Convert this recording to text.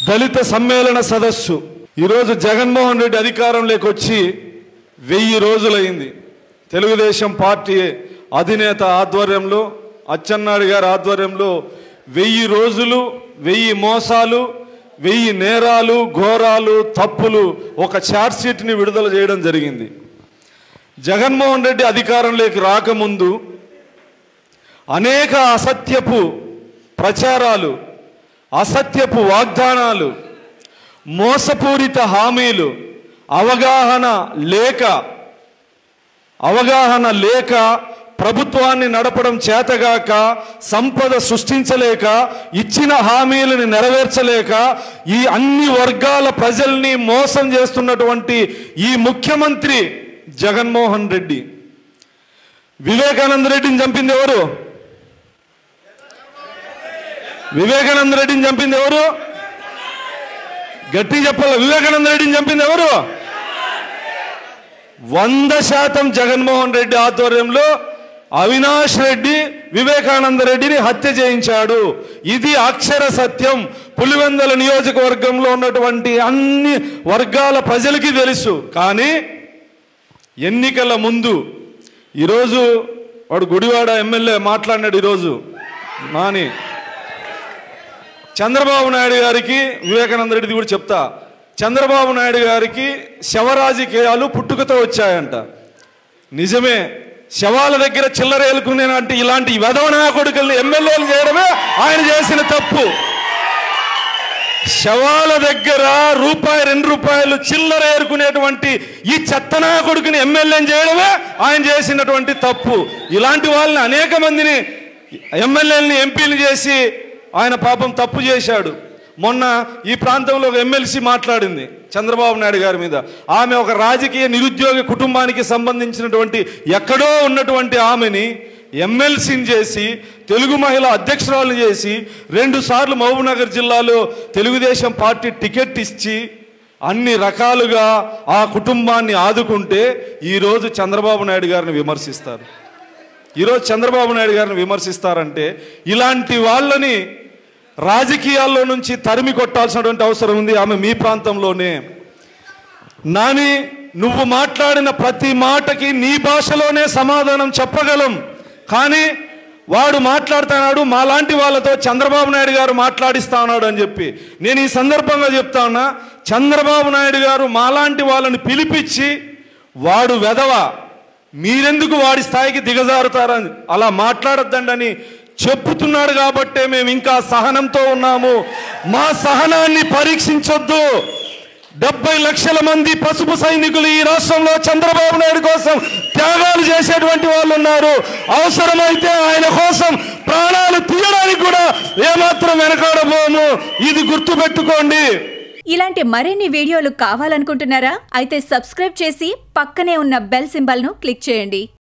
దళిత సమ్మేళన సదస్సు ఈరోజు జగన్మోహన్ రెడ్డి అధికారంలోకి వచ్చి వెయ్యి రోజులైంది తెలుగుదేశం పార్టీ అధినేత ఆధ్వర్యంలో అచ్చెన్నాయుడు గారి ఆధ్వర్యంలో వెయ్యి రోజులు వెయ్యి మోసాలు వెయ్యి నేరాలు ఘోరాలు తప్పులు ఒక ఛార్జ్షీట్ని విడుదల చేయడం జరిగింది జగన్మోహన్ రెడ్డి అధికారంలోకి రాకముందు అనేక అసత్యపు ప్రచారాలు అసత్యపు వాగ్దానాలు మోసపూరిత హామీలు అవగాహన లేక అవగాహన లేక ప్రభుత్వాన్ని నడపడం చేతగాక సంపద సృష్టించలేక ఇచ్చిన హామీలను నెరవేర్చలేక ఈ అన్ని వర్గాల ప్రజల్ని మోసం చేస్తున్నటువంటి ఈ ముఖ్యమంత్రి జగన్మోహన్ రెడ్డి వివేకానంద రెడ్డిని చంపింది ఎవరు వివేకానంద రెడ్డిని చంపింది ఎవరు గట్టి చెప్పాల వివేకానంద రెడ్డిని చంపింది ఎవరు వంద శాతం జగన్మోహన్ రెడ్డి ఆధ్వర్యంలో అవినాష్ రెడ్డి వివేకానంద రెడ్డిని హత్య చేయించాడు ఇది అక్షర సత్యం పులివెందల నియోజకవర్గంలో ఉన్నటువంటి అన్ని వర్గాల ప్రజలకి తెలుసు కానీ ఎన్నికల ముందు ఈరోజు వాడు గుడివాడ ఎమ్మెల్యే మాట్లాడినాడు ఈరోజు నాని చంద్రబాబు నాయుడు గారికి వివేకానంద రెడ్డి కూడా చెప్తా చంద్రబాబు నాయుడు గారికి శవ రాజకీయాలు పుట్టుకతో వచ్చాయంట నిజమే శవాల దగ్గర చిల్లరేలుకునేనంటే ఇలాంటి వెధవనా కొడుకుల్ని ఎమ్మెల్యేలు చేయడమే ఆయన చేసిన తప్పు శవాల దగ్గర రూపాయి రెండు రూపాయలు చిల్లర ఏరుకునేటువంటి ఈ చెత్తనా కొడుకుని ఎమ్మెల్యేని చేయడమే ఆయన చేసినటువంటి తప్పు ఇలాంటి వాళ్ళని అనేక మందిని ఎమ్మెల్యేలని ఎంపీలు చేసి ఆయన పాపం తప్పు చేశాడు మొన్న ఈ ప్రాంతంలో ఒక ఎమ్మెల్సీ మాట్లాడింది చంద్రబాబు నాయుడు గారి మీద ఆమె ఒక రాజకీయ నిరుద్యోగ కుటుంబానికి సంబంధించినటువంటి ఎక్కడో ఉన్నటువంటి ఆమెని ఎమ్మెల్సీని చేసి తెలుగు మహిళ అధ్యక్షురాలు చేసి రెండు సార్లు మహబూబ్నగర్ జిల్లాలో తెలుగుదేశం పార్టీ టికెట్ ఇచ్చి అన్ని రకాలుగా ఆ కుటుంబాన్ని ఆదుకుంటే ఈరోజు చంద్రబాబు నాయుడు గారిని విమర్శిస్తారు ఈరోజు చంద్రబాబు నాయుడు గారిని విమర్శిస్తారంటే ఇలాంటి వాళ్ళని రాజకీయాల్లో నుంచి తరిమి కొట్టాల్సినటువంటి అవసరం ఉంది ఆమె మీ ప్రాంతంలోనే నాని నువ్వు మాట్లాడిన ప్రతి మాటకి నీ భాషలోనే సమాధానం చెప్పగలం కానీ వాడు మాట్లాడుతున్నాడు మాలాంటి వాళ్ళతో చంద్రబాబు నాయుడు గారు మాట్లాడిస్తా ఉన్నాడు అని చెప్పి నేను ఈ సందర్భంగా చెప్తా ఉన్నా చంద్రబాబు నాయుడు గారు మాలాంటి వాళ్ళని పిలిపించి వాడు వెధవ మీరెందుకు వాడి స్థాయికి దిగజారుతారని అలా మాట్లాడొద్దండని చెప్పుతున్నాడు కాబట్టే మేము ఇంకా సహనంతో ఉన్నాము మా సహనాన్ని పరీక్షించొద్దు డెబ్బై లక్షల మంది పసుపు సైనికులు ఈ రాష్ట్రంలో చంద్రబాబు నాయుడు కోసం త్యాగాలు చేసేటువంటి వాళ్ళు ఉన్నారు అవసరమైతే ఆయన కోసం ప్రాణాలు తీయడానికి కూడా ఏమాత్రం వెనకాడబోము ఇది గుర్తుపెట్టుకోండి ఇలాంటి మరిన్ని వీడియోలు కావాలనుకుంటున్నారా అయితే సబ్స్క్రైబ్ చేసి పక్కనే ఉన్న బెల్ సింబల్ను క్లిక్ చేయండి